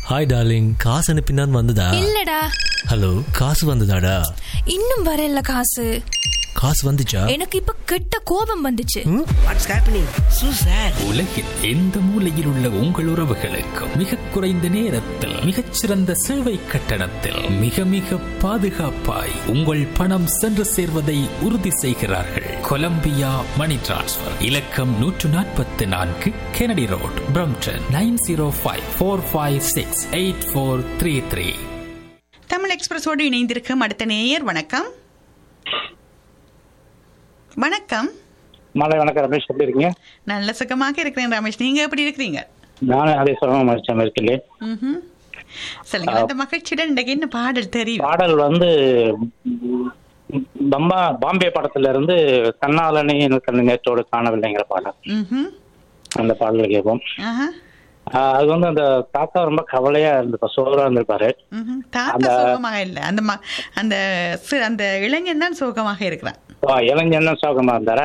Hi darling காசு அனுப்பினான் வந்ததா இல்லடா ஹலோ காசு வந்ததாடா இன்னும் வரல காசு காசு வந்துச்சா எனக்கு இப்ப கெட்ட கோபம் வந்துச்சு வாட்ஸ் ஹேப்பனிங் சூ சார் உலகில் எந்த மூலையில் உள்ள உங்கள் உறவுகளுக்கு மிக குறைந்த நேரத்தில் மிகச்சிறந்த சேவை கட்டணத்தில் மிக மிக பாதுகாப்பாய் உங்கள் பணம் சென்று சேர்வதை உறுதி செய்கிறார்கள் கொலம்பியா மணி டிரான்ஸ்ஃபர் இலக்கம் நூற்று நாற்பத்தி நான்கு Kennedy road Brampton nine zero five four five six eight four three three Tamil எக்ஸ்பிரஸோடு இணைந்திருக்கும் அடுத்த நேயர் வணக்கம் வணக்கம் மாலை வணக்கம் ரமேஷ் எப்படி இருக்கீங்க நல்ல சுகமாக இருக்கிறேன் ரமேஷ் நீங்க எப்படி இருக்கிறீங்க நானும் அதே சொல்ல மனுஷன் இருக்கலே ம்ஹும். சொல்லுங்க அந்த மகிழ்ச்சியுடன் இன்றைக்கு என்ன பாடல் தெரியும் பாடல் வந்து ம், பம்பா பாம்பே படத்துல இருந்து கண்ணாலனே எனக்கு நேற்றோடு காணவில்லைங்கிற பாடல் ம்ஹும். அந்த பாடல் கேட்போம் ஆஹா. ஆஹ் அது வந்து அந்த தாத்தா ரொம்ப கவலையா இருந்திருப்பார் சோறா இருந்திருப்பாரு ம்ஹும். தாத்தா அந்த- சோகமாக இல்ல அந்த ம- அந்த சி- அந்த இளைஞன் தான் சோகமாக இருக்கிறான் ஓ, இளைஞன் சோகமா இருந்தாரா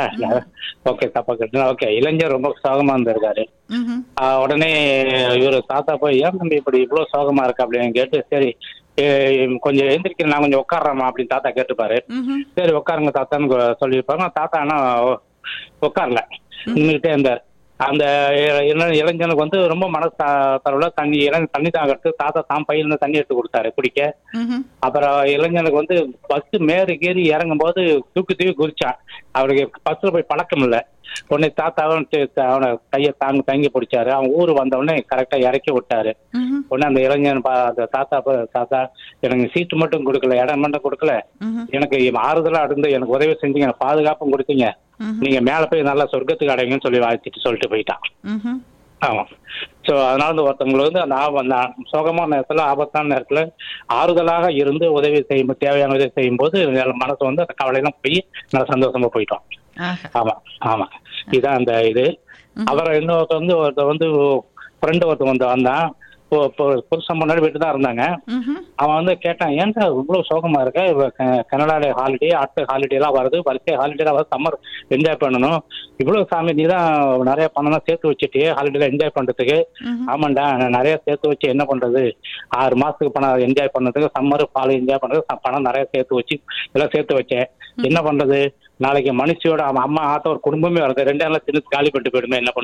ஓகே தப்பா கேட்டு ஓகே இளைஞர் ரொம்ப சோகமா இருந்திருக்காரு ம்ஹும். ஆஹ் உடனே இவரு தாத்தா போய் ஏன் தம்பி இப்படி இவ்வளவு சோகமா இருக்கு அப்படின்னு கேட்டு சரி ஏ, கொஞ்சம் எந்திரிக்கிறேன் நான் கொஞ்சம் உட்காடுறேம்மா அப்படின்னு தாத்தா கேட்டுப்பாரு ம்ஹும். சரி உட்காருங்க தாத்தான்னு கொ- சொல்லியிருப்பாங்க தாத்தா ஆனா உ- உட்காரல நின்றுகிட்டே இருந்தார் அந்த இ- இள- இளைஞனுக்கு வந்து ரொம்ப மனசு தரவுல தண்ணி இளம் தண்ணி தாங்கிறது தாத்தா தான் பையில இருந்து தண்ணி எடுத்து கொடுத்தாரு குடிக்க ம்ஹும். அப்புறம் இளைஞனுக்கு வந்து பஸ் மேறு ஏறி இறங்கும் போது தூக்கி தூக்கி குதிச்சான் அவருக்கு பஸ்ல போய் பழக்கம் இல்ல உடனே தாத்தாவும் தி- த- அவனை கையை தாங்க தங்கி பிடிச்சாரு அவன் ஊர் வந்த உடனே கரெக்டா இறக்கி விட்டாரு ம்ஹும். உடனே அந்த இளைஞன் பா- அந்த தாத்தா பா- தாத்தா எனக்கு சீட்டு மட்டும் கொடுக்கல இடம் மட்டும் கொடுக்கல ம்ஹும். எனக்கு எனக்கு ஆறுதலா இருந்து எனக்கு உதவி செஞ்சீங்க எனக்கு பாதுகாப்பும் கொடுத்தீங்க ம்ஹும். நீங்க மேல போய் நல்லா சொர்க்கத்துக்கு அடைங்கன்னு சொல்லி வாழ்த்திட்டு சொல்லிட்டு போயிட்டான் ம்ஹும். ஆமா சோ அதனால வந்து ஒருத்தவங்களுக்கு வந்து அந்த ஆப- அந்த சோகமான நேரத்துல ஆபத்தான நேரத்துல ஆறுதலாக இருந்து உதவி செய்யும் தேவையான உதவி செய்யும் போது மனசு வந்து அந்த கவலையெல்லாம் போய் நல்லா சந்தோஷமா போயிட்டோம் ஆஹா. ஆமா ஆமா இதான் அந்த இது அப்புறம் இன்னொருத்த வந்து ஒருத்த வந்து ஃப்ரெண்டு ஒருத்தன் வந்து வந்தான் இப்போ- இப்போ புருஷன் முன்னாடி வீட்டு தான் இருந்தாங்க ம்ஹும். அவன் வந்து கேட்டான் ஏன்டா இவ்வளவு சோகமா இருக்க இவ க- கனடால ஹாலிடே அடுத்த ஹாலிடே எல்லாம் வருது வரிசை ஹாலிடே எல்லாம் வருது சம்மர் என்ஜாய் பண்ணணும் இவ்வளவு சாமி நீ தான் நிறைய பணம் சேர்த்து வச்சுட்டியே ஹாலிடேல என்ஜாய் பண்றதுக்கு ம்ஹும். ஆமாண்டா நான் நிறைய சேர்த்து வச்சு என்ன பண்றது ஆறு மாசத்துக்கு பணம் என்ஜாய் பண்ணதுக்கு சம்மர் பால் என்ஜாய் பண்றதுக்கு ச- பணம் நிறைய சேர்த்து வச்சு எல்லாம் சேர்த்து வச்சேன் என்ன பண்றது நாளைக்கு மனுஷியோட அவன் அம்மா ஆத்த ஒரு குடும்பமே வருது ரெண்டு நாள்ல தின்னு காலி பண்ணிட்டு போயிடுமே என்ன பண்றது